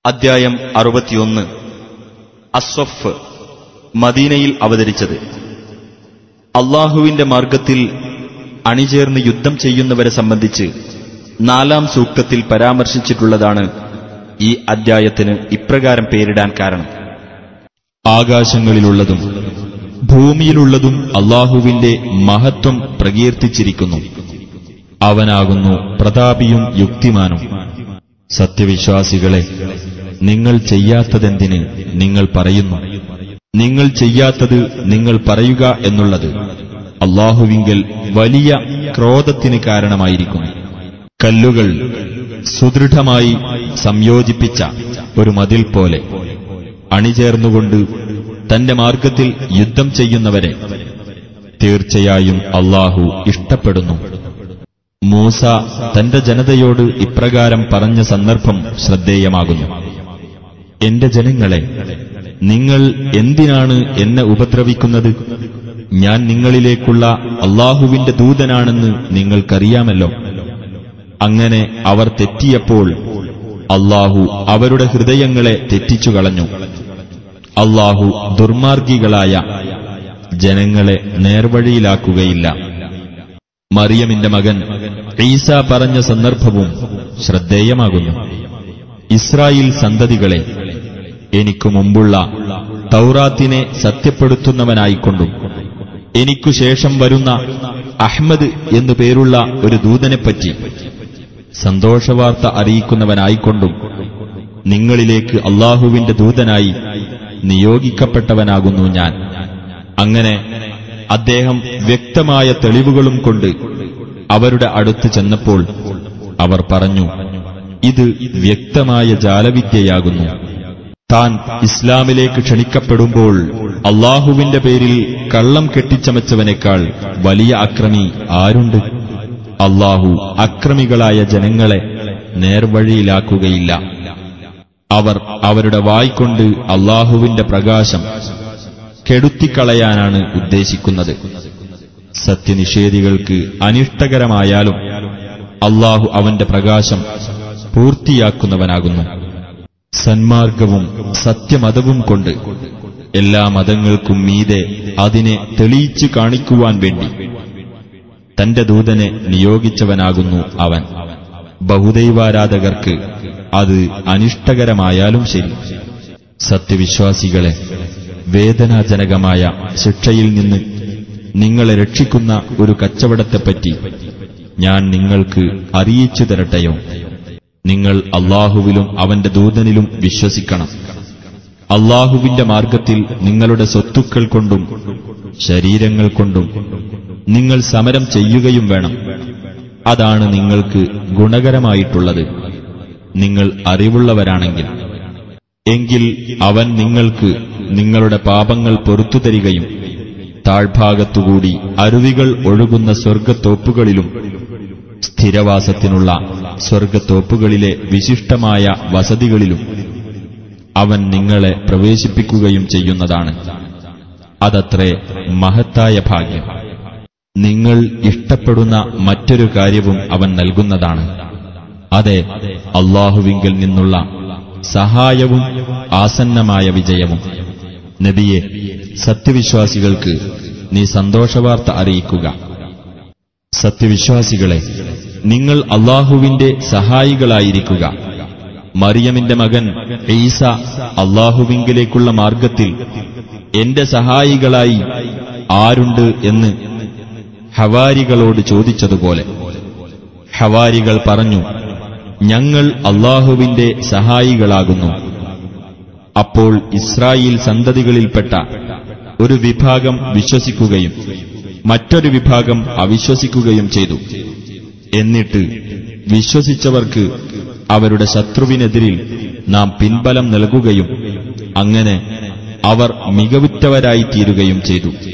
അദ്ധ്യായം അറുപത്തിയൊന്ന് അസ്വഫ് മദീനയിൽ അവതരിച്ചത് അള്ളാഹുവിന്റെ മാർഗത്തിൽ അണിചേർന്ന് യുദ്ധം ചെയ്യുന്നവരെ സംബന്ധിച്ച് നാലാം സൂക്തത്തിൽ പരാമർശിച്ചിട്ടുള്ളതാണ് ഈ അദ്ധ്യായത്തിന് ഇപ്രകാരം പേരിടാൻ കാരണം ആകാശങ്ങളിലുള്ളതും ഭൂമിയിലുള്ളതും അള്ളാഹുവിന്റെ മഹത്വം പ്രകീർത്തിച്ചിരിക്കുന്നു അവനാകുന്നു പ്രതാപിയും യുക്തിമാനും സത്യവിശ്വാസികളെ നിങ്ങൾ ചെയ്യാത്തതെന്തിന് നിങ്ങൾ പറയുന്നു നിങ്ങൾ ചെയ്യാത്തത് നിങ്ങൾ പറയുക എന്നുള്ളത് അള്ളാഹുവിങ്കൽ വലിയ ക്രോധത്തിന് കാരണമായിരിക്കുന്നു കല്ലുകൾ സുദൃഢമായി സംയോജിപ്പിച്ച ഒരു മതിൽ പോലെ അണിചേർന്നുകൊണ്ട് തന്റെ മാർഗത്തിൽ യുദ്ധം ചെയ്യുന്നവരെ തീർച്ചയായും അള്ളാഹു ഇഷ്ടപ്പെടുന്നു മൂസ തന്റെ ജനതയോട് ഇപ്രകാരം പറഞ്ഞ സന്ദർഭം ശ്രദ്ധേയമാകുന്നു എന്റെ ജനങ്ങളെ നിങ്ങൾ എന്തിനാണ് എന്നെ ഉപദ്രവിക്കുന്നത് ഞാൻ നിങ്ങളിലേക്കുള്ള അള്ളാഹുവിന്റെ ദൂതനാണെന്ന് നിങ്ങൾക്കറിയാമല്ലോ അങ്ങനെ അവർ തെറ്റിയപ്പോൾ അള്ളാഹു അവരുടെ ഹൃദയങ്ങളെ തെറ്റിച്ചു കളഞ്ഞു അള്ളാഹു ദുർമാർഗികളായ ജനങ്ങളെ നേർവഴിയിലാക്കുകയില്ല മറിയമിന്റെ മകൻ ഈസ പറഞ്ഞ സന്ദർഭവും ശ്രദ്ധേയമാകുന്നു ഇസ്രായേൽ സന്തതികളെ എനിക്കു മുമ്പുള്ള തൗറാത്തിനെ സത്യപ്പെടുത്തുന്നവനായിക്കൊണ്ടും എനിക്കു ശേഷം വരുന്ന അഹ്മദ് എന്നു പേരുള്ള ഒരു ദൂതനെപ്പറ്റി സന്തോഷവാർത്ത അറിയിക്കുന്നവനായിക്കൊണ്ടും നിങ്ങളിലേക്ക് അള്ളാഹുവിന്റെ ദൂതനായി നിയോഗിക്കപ്പെട്ടവനാകുന്നു ഞാൻ അങ്ങനെ അദ്ദേഹം വ്യക്തമായ തെളിവുകളും കൊണ്ട് അവരുടെ അടുത്ത് ചെന്നപ്പോൾ അവർ പറഞ്ഞു ഇത് വ്യക്തമായ ജാലവിദ്യയാകുന്നു താൻ ഇസ്ലാമിലേക്ക് ക്ഷണിക്കപ്പെടുമ്പോൾ അള്ളാഹുവിന്റെ പേരിൽ കള്ളം കെട്ടിച്ചമച്ചവനേക്കാൾ വലിയ അക്രമി ആരുണ്ട് അള്ളാഹു അക്രമികളായ ജനങ്ങളെ നേർവഴിയിലാക്കുകയില്ല അവർ അവരുടെ വായ്കൊണ്ട് അള്ളാഹുവിന്റെ പ്രകാശം കെടുത്തിക്കളയാനാണ് ഉദ്ദേശിക്കുന്നത് സത്യനിഷേധികൾക്ക് അനിഷ്ടകരമായാലും അള്ളാഹു അവന്റെ പ്രകാശം പൂർത്തിയാക്കുന്നവനാകുന്നു സന്മാർഗവും സത്യമതവും കൊണ്ട് എല്ലാ മതങ്ങൾക്കും മീതെ അതിനെ തെളിയിച്ചു കാണിക്കുവാൻ വേണ്ടി തന്റെ ദൂതനെ നിയോഗിച്ചവനാകുന്നു അവൻ ബഹുദൈവാരാധകർക്ക് അത് അനിഷ്ടകരമായാലും ശരി സത്യവിശ്വാസികളെ വേദനാജനകമായ ശിക്ഷയിൽ നിന്ന് നിങ്ങളെ രക്ഷിക്കുന്ന ഒരു കച്ചവടത്തെപ്പറ്റി ഞാൻ നിങ്ങൾക്ക് അറിയിച്ചു തരട്ടെയോ നിങ്ങൾ അള്ളാഹുവിലും അവന്റെ ദൂതനിലും വിശ്വസിക്കണം അള്ളാഹുവിന്റെ മാർഗത്തിൽ നിങ്ങളുടെ സ്വത്തുക്കൾ കൊണ്ടും ശരീരങ്ങൾ കൊണ്ടും നിങ്ങൾ സമരം ചെയ്യുകയും വേണം അതാണ് നിങ്ങൾക്ക് ഗുണകരമായിട്ടുള്ളത് നിങ്ങൾ അറിവുള്ളവരാണെങ്കിൽ എങ്കിൽ അവൻ നിങ്ങൾക്ക് നിങ്ങളുടെ പാപങ്ങൾ പൊറത്തു തരികയും താഴ്ഭാഗത്തുകൂടി അരുവികൾ ഒഴുകുന്ന സ്വർഗത്തോപ്പുകളിലും സ്ഥിരവാസത്തിനുള്ള സ്വർഗത്തോപ്പുകളിലെ വിശിഷ്ടമായ വസതികളിലും അവൻ നിങ്ങളെ പ്രവേശിപ്പിക്കുകയും ചെയ്യുന്നതാണ് അതത്രേ മഹത്തായ ഭാഗ്യം നിങ്ങൾ ഇഷ്ടപ്പെടുന്ന മറ്റൊരു കാര്യവും അവൻ നൽകുന്നതാണ് അതെ അള്ളാഹുവിങ്കിൽ നിന്നുള്ള സഹായവും ആസന്നമായ വിജയവും നബിയെ സത്യവിശ്വാസികൾക്ക് നീ സന്തോഷവാർത്ത അറിയിക്കുക സത്യവിശ്വാസികളെ നിങ്ങൾ അള്ളാഹുവിന്റെ സഹായികളായിരിക്കുക മറിയമിന്റെ മകൻ ഈസ അള്ളാഹുവിങ്കിലേക്കുള്ള മാർഗത്തിൽ എന്റെ സഹായികളായി ആരുണ്ട് എന്ന് ഹവാരികളോട് ചോദിച്ചതുപോലെ ഹവാരികൾ പറഞ്ഞു ഞങ്ങൾ അള്ളാഹുവിന്റെ സഹായികളാകുന്നു അപ്പോൾ ഇസ്രായേൽ സന്തതികളിൽപ്പെട്ട ഒരു വിഭാഗം വിശ്വസിക്കുകയും മറ്റൊരു വിഭാഗം അവിശ്വസിക്കുകയും ചെയ്തു എന്നിട്ട് വിശ്വസിച്ചവർക്ക് അവരുടെ ശത്രുവിനെതിരിൽ നാം പിൻബലം നൽകുകയും അങ്ങനെ അവർ മികവുറ്റവരായി തീരുകയും ചെയ്തു